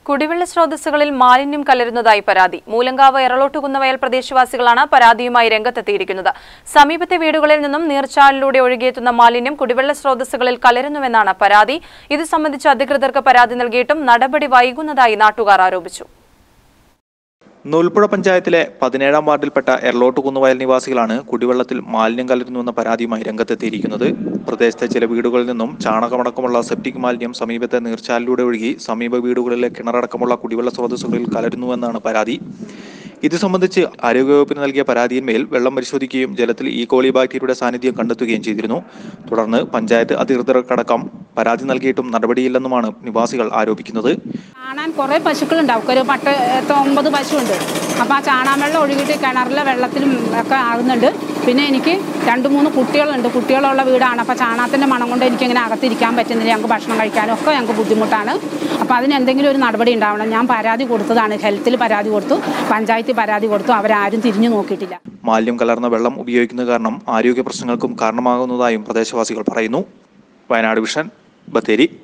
കുടിവെള്ള സ്രോതസ്സുകളിൽ മാലിന്യം കലരുന്നതായി പരാതി മൂലങ്കാവ് എറളോട്ടുകുന്നവയൽ പ്രദേശവാസികളാണ് പരാതിയുമായി രംഗത്തെത്തിയിരിക്കുന്നത് സമീപത്തെ വീടുകളിൽ നിന്നും നീർച്ചാലിലൂടെ ഒഴുകിയെത്തുന്ന മാലിന്യം കുടിവെള്ള സ്രോതസ്സുകളിൽ കലരുന്നുവെന്നാണ് പരാതി ഇത് സംബന്ധിച്ച് അധികൃതർക്ക് പരാതി നൽകിയിട്ടും നടപടി വൈകുന്നതായി നാട്ടുകാർ ആരോപിച്ചു നൂൽപ്പുഴ പഞ്ചായത്തിലെ പതിനേഴാം വാർഡിൽപ്പെട്ട എർലോട്ട് കുന്നുവയൽ നിവാസികളാണ് കുടിവെള്ളത്തിൽ മാലിന്യം കലരുന്നുവെന്ന പരാതിയുമായി രംഗത്തെത്തിയിരിക്കുന്നത് പ്രദേശത്തെ ചില വീടുകളിൽ നിന്നും ചാണകമടക്കമുള്ള സെപ്റ്റിക് മാലിന്യം സമീപത്തെ നീർച്ചാലിലൂടെ ഒഴുകി സമീപ വീടുകളിലെ കിണറടക്കമുള്ള കുടിവെള്ള സ്രോതസ്സുകളിൽ കലരുന്നുവെന്നാണ് പരാതി ഇത് സംബന്ധിച്ച് ആരോഗ്യവകുപ്പിന് നൽകിയ പരാതിയിന്മേൽ വെള്ളം പരിശോധിക്കുകയും ജലത്തിൽ ഈ കോളി ബാക്ടീരിയയുടെ സാന്നിധ്യം കണ്ടെത്തുകയും ചെയ്തിരുന്നു തുടർന്ന് പഞ്ചായത്ത് അധികൃതർക്കടക്കം പരാതി നൽകിയിട്ടും നടപടിയില്ലെന്നുമാണ് നിവാസികൾ ആരോപിക്കുന്നത് കാണാൻ കുറേ പശുക്കളുണ്ടാവും ഒരു പത്ത് എട്ട് ഒമ്പത് പശുവുണ്ട് അപ്പോൾ ആ ചാണാൻ വെള്ളം ഒഴുകിയിട്ട് കിണറിലെ വെള്ളത്തിലും ഒക്കെ ആകുന്നുണ്ട് പിന്നെ എനിക്ക് രണ്ട് മൂന്ന് കുട്ടികളുണ്ട് കുട്ടികളുള്ള വീടാണ് അപ്പോൾ ചാണകത്തിൻ്റെ മണം കൊണ്ട് എനിക്കിങ്ങനെ അകത്തിരിക്കാൻ പറ്റുന്നില്ല ഞങ്ങൾക്ക് ഭക്ഷണം കഴിക്കാനും ഒക്കെ ഞങ്ങൾക്ക് ബുദ്ധിമുട്ടാണ് അപ്പോൾ അതിന് എന്തെങ്കിലും ഒരു നടപടി ഉണ്ടാവണം ഞാൻ പരാതി കൊടുത്തതാണ് ഹെൽത്തിൽ പരാതി കൊടുത്തു പഞ്ചായത്തിൽ പരാതി കൊടുത്തു അവരാരും തിരിഞ്ഞു നോക്കിയിട്ടില്ല മാലിന്യം കലർന്ന വെള്ളം ഉപയോഗിക്കുന്നത് കാരണം ആരോഗ്യ പ്രശ്നങ്ങൾക്കും കാരണമാകുന്നതായും പ്രദേശവാസികൾ പറയുന്നു വയനാട് വിഷൻ ബത്തേരി